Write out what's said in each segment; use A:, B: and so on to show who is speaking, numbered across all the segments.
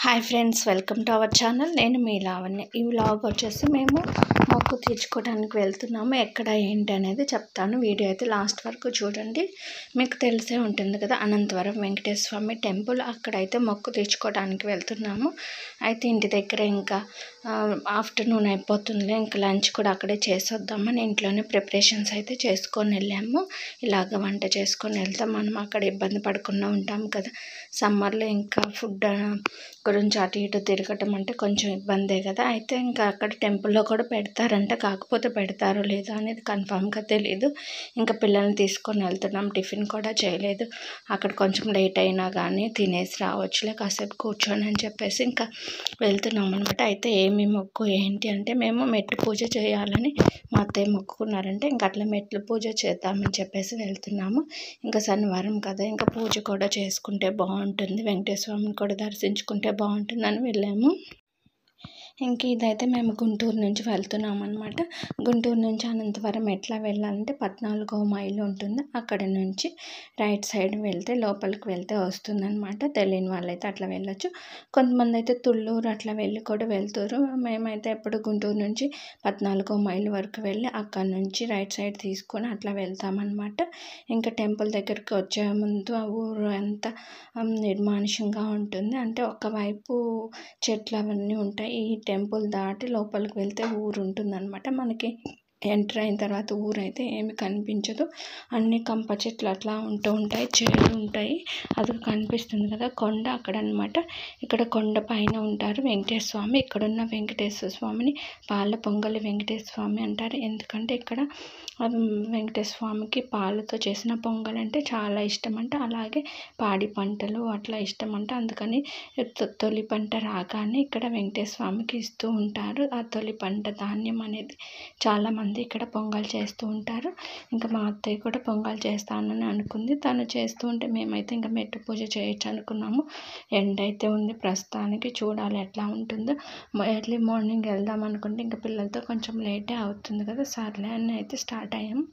A: Hi friends welcome to our channel నేను మీ లావణ్య ఈ వ్లాగ్ వచ్చేసి మేము మొక్కు తీర్చుకోవడానికి వెళ్తున్నాము ఎక్కడ ఏంటి అనేది చెప్తాను వీడియో అయితే లాస్ట్ వరకు చూడండి మీకు తెలిసే ఉంటుంది కదా అనంతవరం వెంకటేశ్వర స్వామి టెంపుల్ అక్కడైతే మొక్కు తీర్చుకోవడానికి వెళ్తున్నాము అయితే ఇంటి దగ్గర ఇంకా ఆఫ్టర్నూన్ అయిపోతుంది ఇంకా లంచ్ కూడా అక్కడే చేసొద్దామని ఇంట్లోనే ప్రిపరేషన్స్ అయితే చేసుకొని వెళ్ళాము ఇలాగ వంట చేసుకొని వెళ్తాం మనం అక్కడ ఇబ్బంది పడకుండా ఉంటాం కదా సమ్మర్లో ఇంకా ఫుడ్ గురించి అటు ఇటు తిరగటం అంటే కొంచెం ఇబ్బందే కదా అయితే ఇంకా అక్కడ టెంపుల్లో కూడా పెడతారంట కాకపోతే పెడతారో లేదో అనేది కన్ఫామ్గా తెలియదు ఇంకా పిల్లల్ని తీసుకొని వెళ్తున్నాం టిఫిన్ కూడా చేయలేదు అక్కడ కొంచెం లేట్ అయినా కానీ తినేసి రావచ్చులే కాసేపు కూర్చొని అని చెప్పేసి ఇంకా వెళ్తున్నాం అనమాట అయితే ఏమి మొక్కు ఏంటి అంటే మేము మెట్టు పూజ చేయాలని మా అత్తయ్య మొక్కుకున్నారంటే ఇంకా అట్లా మెట్లు పూజ చేద్దామని చెప్పేసి వెళ్తున్నాము ఇంకా శనివారం కదా ఇంకా పూజ కూడా చేసుకుంటే బాగుంటుంది వెంకటేశ్వర స్వామిని కూడా దర్శించుకుంటే బాగుంటుందని వెళ్ళాము ఇంక ఇదైతే మేము గుంటూరు నుంచి వెళ్తున్నాం అనమాట గుంటూరు నుంచి అనంతవరం ఎట్లా వెళ్ళాలంటే పద్నాలుగో మైలు ఉంటుంది అక్కడ నుంచి రైట్ సైడ్ వెళ్తే లోపలికి వెళ్తే వస్తుందన్నమాట తెలియని వాళ్ళైతే అట్లా వెళ్ళొచ్చు కొంతమంది అయితే తుళ్ళూరు అట్లా వెళ్ళి కూడా వెళ్తారు మేమైతే ఎప్పుడు గుంటూరు నుంచి పద్నాలుగో మైలు వరకు వెళ్ళి అక్కడ నుంచి రైట్ సైడ్ తీసుకొని అట్లా వెళ్తామన్నమాట ఇంకా టెంపుల్ దగ్గరికి వచ్చే ముందు ఆ ఊరు అంతా నిర్మానుషంగా ఉంటుంది అంటే ఒకవైపు చెట్లు అవన్నీ ఉంటాయి ఈ టెంపుల్ దాటి లోపలికి వెళ్తే ఊరు ఉంటుందన్నమాట మనకి ఎంటర్ అయిన తర్వాత ఊరైతే ఏమి కనిపించదు అన్ని కంప చెట్లు అట్లా ఉంటూ ఉంటాయి చేలు ఉంటాయి అది కనిపిస్తుంది కదా కొండ అక్కడ అనమాట ఇక్కడ కొండ పైన ఉంటారు వెంకటేశ్వర స్వామి ఇక్కడున్న వెంకటేశ్వర స్వామిని పాల పొంగలి వెంకటేశ్వర స్వామి అంటారు ఎందుకంటే ఇక్కడ వెంకటేశ్వర స్వామికి పాలతో చేసిన పొంగల్ అంటే చాలా ఇష్టం అంట అలాగే పాడి పంటలు అట్లా ఇష్టం అంట అందుకని తొలి పంట రాగానే ఇక్కడ వెంకటేశ్వర స్వామికి ఇస్తూ ఉంటారు ఆ తొలి పంట ధాన్యం అనేది చాలామంది ఇక్కడ పొంగల్ చేస్తూ ఉంటారు ఇంకా మా అత్తయ్య కూడా పొంగల్ చేస్తానని అనుకుంది తను చేస్తూ ఉంటే మేమైతే ఇంకా మెట్టు పూజ చేయొచ్చు అనుకున్నాము ఎండ అయితే ఉంది ప్రస్తుతానికి చూడాలి ఎట్లా ఉంటుందో ఎర్లీ మార్నింగ్ వెళ్దాం అనుకుంటే ఇంకా పిల్లలతో కొంచెం లేటే అవుతుంది కదా సర్లే అని అయితే స్టార్ట్ అయ్యాం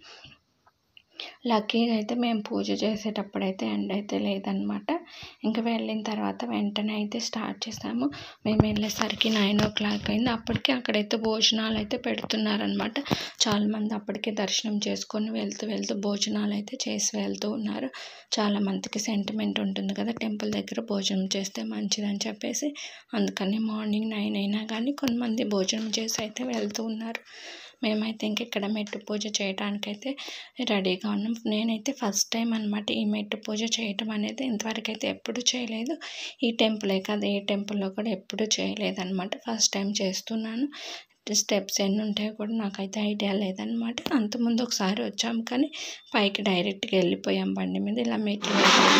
A: లక్కీగా అయితే మేము పూజ చేసేటప్పుడైతే ఎండ అయితే లేదనమాట ఇంకా వెళ్ళిన తర్వాత వెంటనే అయితే స్టార్ట్ చేసాము మేము వెళ్ళేసరికి నైన్ ఓ క్లాక్ అయింది అప్పటికే అక్కడైతే భోజనాలు అయితే పెడుతున్నారనమాట చాలామంది అప్పటికే దర్శనం చేసుకొని వెళ్తూ వెళ్తూ భోజనాలు అయితే చేసి వెళ్తూ ఉన్నారు చాలా మందికి సెంటిమెంట్ ఉంటుంది కదా టెంపుల్ దగ్గర భోజనం చేస్తే మంచిదని చెప్పేసి అందుకని మార్నింగ్ నైన్ అయినా కానీ కొంతమంది భోజనం చేసి అయితే వెళ్తూ ఉన్నారు మేమైతే ఇంక ఇక్కడ మెట్టు పూజ చేయడానికైతే రెడీగా ఉన్నాం నేనైతే ఫస్ట్ టైం అనమాట ఈ మెట్టు పూజ చేయటం అనేది ఇంతవరకు అయితే ఎప్పుడు చేయలేదు ఈ టెంపులే కాదు ఏ టెంపుల్లో కూడా ఎప్పుడు చేయలేదు అనమాట ఫస్ట్ టైం చేస్తున్నాను స్టెప్స్ ఎన్ని ఉంటాయో కూడా నాకైతే ఐడియా లేదనమాట అంతకుముందు ఒకసారి వచ్చాం కానీ పైకి డైరెక్ట్గా వెళ్ళిపోయాం బండి మీద ఇలా మెట్లు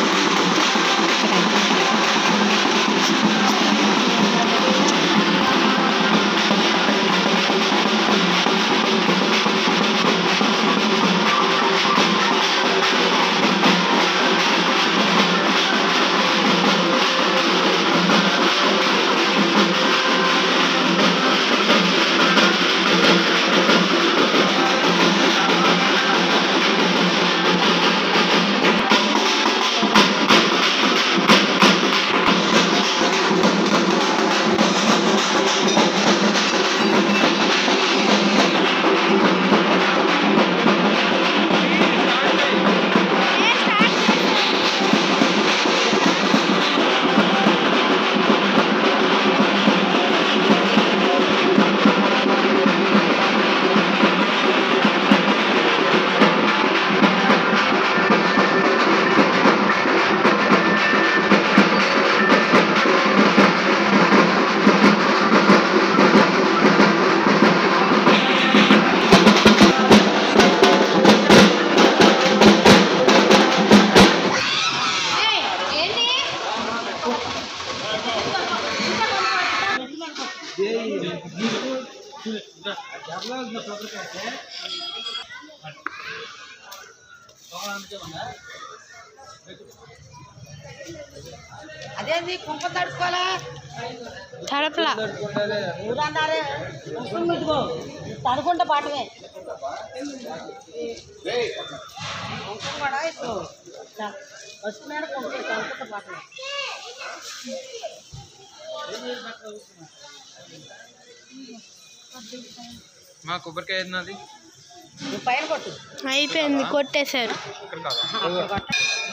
B: అదేంది కుంప తడుపుకోవాలా
A: తడపలా
B: ఊరన్నారే కుంకుమ ఇదిగో తడుకుంటే పాటమే కుంకుమ కూడా ఇప్పుడు పసుపు మీద కుంకుమ తడుకుంటే పాటమే
C: మా కొబ్బరికాయ ఏది
B: నువ్వు పైన కొట్టు
A: అయిపోయింది కొట్టేశారు
C: ఇక్కడ కాదా
B: అక్కడ కొట్టు.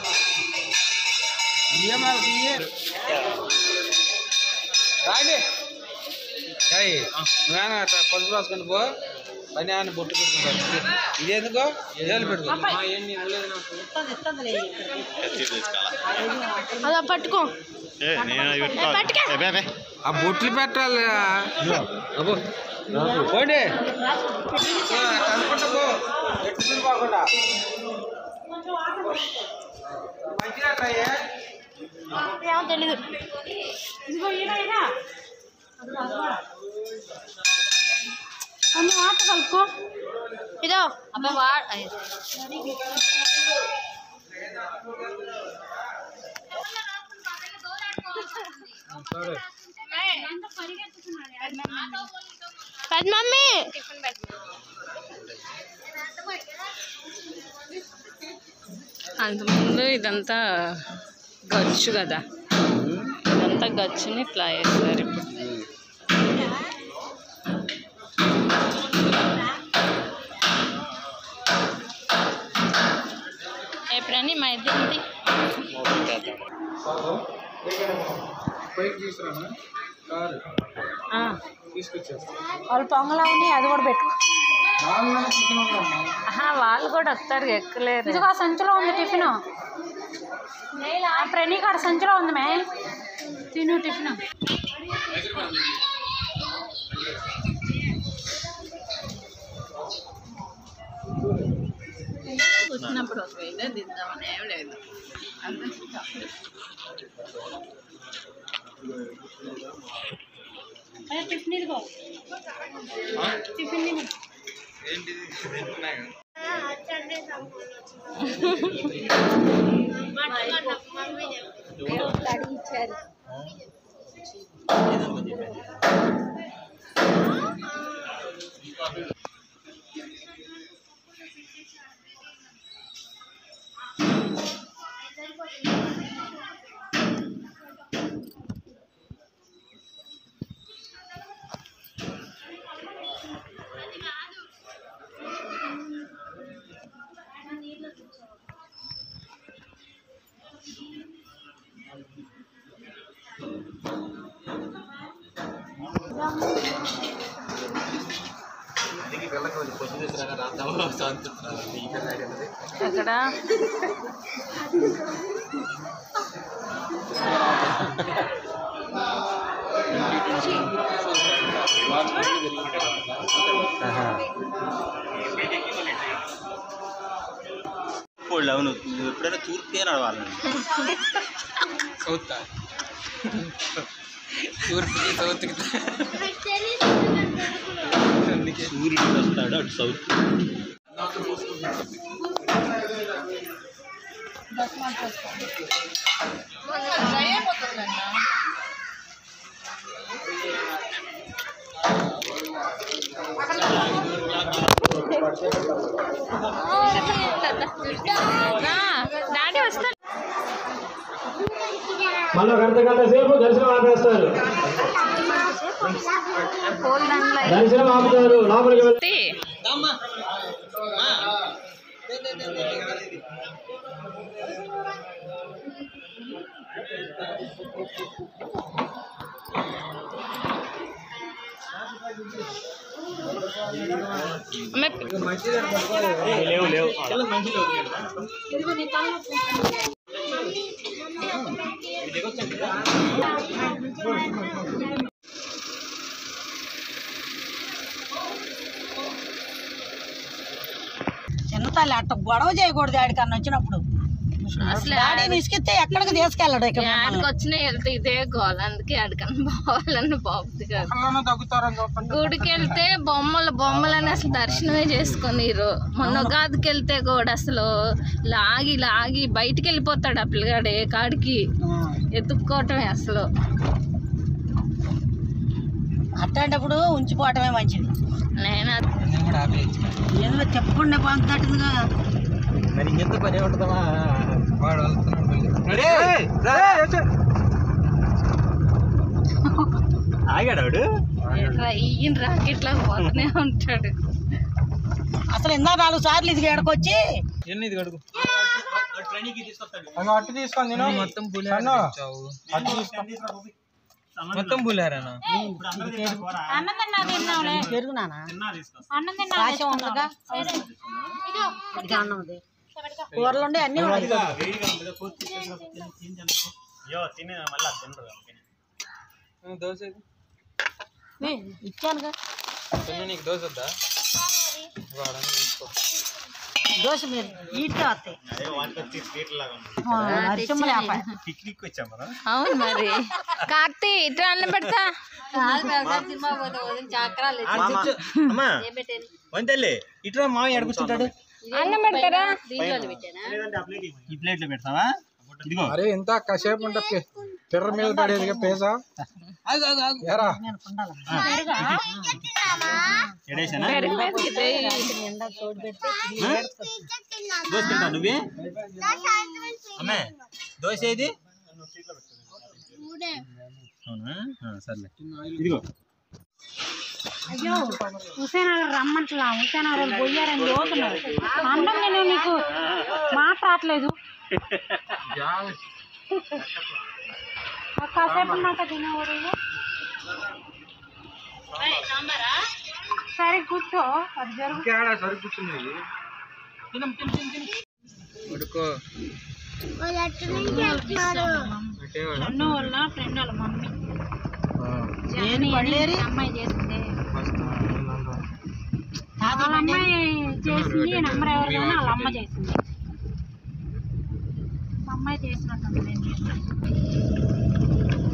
C: రాండి కాయ్ నువ్వేనా అట్లా పసుపు రాసుకొని పో పని ఆయన బొట్టు పెట్టుకుంటారు ఇదేందుకో ఏళ్ళు పెట్టుకో
B: ఇస్తుంది ఇస్తుందిలే ఇక్కడికి.
A: అలా పట్టుకో పట్టుకో
C: ఆ బొట్లు పెట్టాలి అబ్బో పోండి అనుకుంటా పో ఎట్టు తిరిగిపోకుండా మంచిగా అట్లయ్యే
A: ఏమో తెలీదు
B: ఇదిగో ఈడ ఈడ. అదిగో, అదిగో. కొన్ని వాటర్ కలుపుకో
A: ఇదో
B: అబ్బా వా
C: సరే
A: పెద్ద మమ్మీ
D: అంతకుముందు ఇదంతా గచ్చు కదా ఇదంతా గచ్చుని ఇట్లా వేస్తారు ఇప్పుడు ఎప్పుడని మా ఇద్దరిది
C: పైకి తీసుకురామా కారు
D: ఆ,
C: తీసుకొచ్చేస్తా
B: వాళ్ళు పొంగలా ఉన్నాయి అది కూడా పెట్టు
C: నాలుగు చికెన్ ఉందమ్మా
D: ఆహా, వాళ్ళు కూడా వస్తారు ఎక్కలేరు
B: ఇదిగో ఆ సంచిలో ఉంది టిఫిన్ ఆ ప్రణీ కాడ సంచిలో ఉంది మే తిను టిఫిన్
D: వచ్చినప్పుడు ఒక వీడియో దిద్దామని ఏం లేదు
B: టిఫిన్ ఇదిగో టిఫిన్ తిను
C: ఏంటిది తింటున్నాయి కదా.
D: అక్కడ
E: ఇప్పుడు అవును నువ్వు ఎప్పుడైనా తూర్పుకే నడవాలి
C: సౌత్ తూర్పుకి సౌత్కి
E: సూర్యుడు వస్తాడు అటు సౌత్
D: డాడీ వస్తారు
F: మళ్ళీ ఒక అర్ధ గంట సేపు దర్శనం ఆపేస్తారు దర్శనం ఆపుతారు లోపలికి వెళ్ళి లేవు లేవు
B: చిన్న తల్లి అట్ట గొడవ చేయకూడదు ఆడికన్నా వచ్చినప్పుడు
D: అసలు
B: డాడీ విసిగితే ఎక్కడికి తీసుకెళ్ళడు ఇక
D: ఆడికి వచ్చిన వెళ్తే ఇదే గోల్ అందుకే ఆడికన్నా పోవాలని బాబుది కాదు
C: అల్లాను తగ్గుతారని చెప్పండి
D: గుడికి వెళ్తే బొమ్మలు బొమ్మలని అసలు దర్శనమే చేసుకునిరు మొన్న ఉగాదికి వెళ్తే కూడా అసలు లాగి లాగి బయటికి వెళ్ళిపోతాడు ఆ పిల్లగాడు ఏ కాడికి ఎత్తుక్కోవటమే అసలు
B: అట్లాంటప్పుడు ఉంచిపోవటమే మంచిది
D: నేను అది-
C: నేను కూడా ఆపేయచ్చు
B: ఏదో చెప్పకుండా పంపుతట్టుగా
E: మరి ఇంకెంత పని ఉంటుందమ్మా
C: వాడు వెళ్తున్నాడు మళ్ళీ. రెడీ? రా, రా, వచ్చే.
E: ఆగాడు ఆవిడు
D: ఈయన రాకెట్లా పోతూనే ఉంటాడు
B: అసలు ఇందా నాలుగు సార్లు ఇది ఎడకొచ్చి
C: ఎన్ని ఇది అడుగు
E: ట్రైనింగ్కి తీసుకొస్తాడు
C: అన్న అట్టు తీసుకొని తిను మొత్తం పులిహార అట్టు తీసుకో మొత్తం పులిహారనా
E: ఇప్పుడు అందరూ తిన్నారు కూర.
B: అన్నం తిన్నా తిన్నావులే
G: పెరుగు నాన్న
E: తిన్నా తీసుకొస్తా
B: అన్నం తిన్నా
G: పాశం ఉండగా ఇది అన్నం ఉంది కూరలు ఉండే అన్ని ఉన్నాయి
E: ఇదిగో, వేడిగా ఉంటుంది పూర్తి తిను, తిను, తిను, తిను. అయ్యో తిని మళ్ళీ అది తినరు అందుకని.
C: దోశ ఇది.
G: ఏ, ఇచ్చానుగా
C: చిన్న నీకు దోశ వద్దా వాడని తీసుకో
G: దోశ మీరు ఈట్గా వస్తాయి
E: అదే వాటికి వచ్చి స్వీట్ లాగా ఉంది
G: నరసింహ లేప
E: పిక్నిక్ వచ్చాం మనం
D: అవును మరి కార్తీ ఇట్లా అన్నం పెడతా
E: అమ్మా వంతల్లి ఇట్లా మావి ఎడకొచ్చుంటాడు
D: అన్నం పెడతారా
E: ఈ ప్లేట్ లో పెడతావా ఇదిగో
C: అరే ఎంత కాసేపు ఉంటే పిర్ర మీద పడేది పేసా ఎరా
E: ఎడేసానా
D: పెరుగు పెరిగితే
E: దోశ తింటా నువ్వే అమ్మే దోశ ఏది అవునా ఆ, సర్లే ఇదిగో
B: అయ్యో హుసేనగర్ రమ్మంటలా హుసేనగర్ పోయారని పోతున్నారు అన్నం నేను నీకు మాట రావట్లేదు కాసేపు ఉన్నాక తినేవాడు సరే కూర్చో అది జరుగు
C: సరి కూర్చుంది పడుకో
B: అన్న వాళ్ళ ఫ్రెండ్ వాళ్ళ మమ్మీ జర్నీ అని అమ్మాయి చేసింది వాళ్ళ అమ్మాయి చేసింది నంబర్ ఎవరు కానీ వాళ్ళ అమ్మ చేసింది మా అమ్మాయి చేసినట్టుంది నేను చేసిన.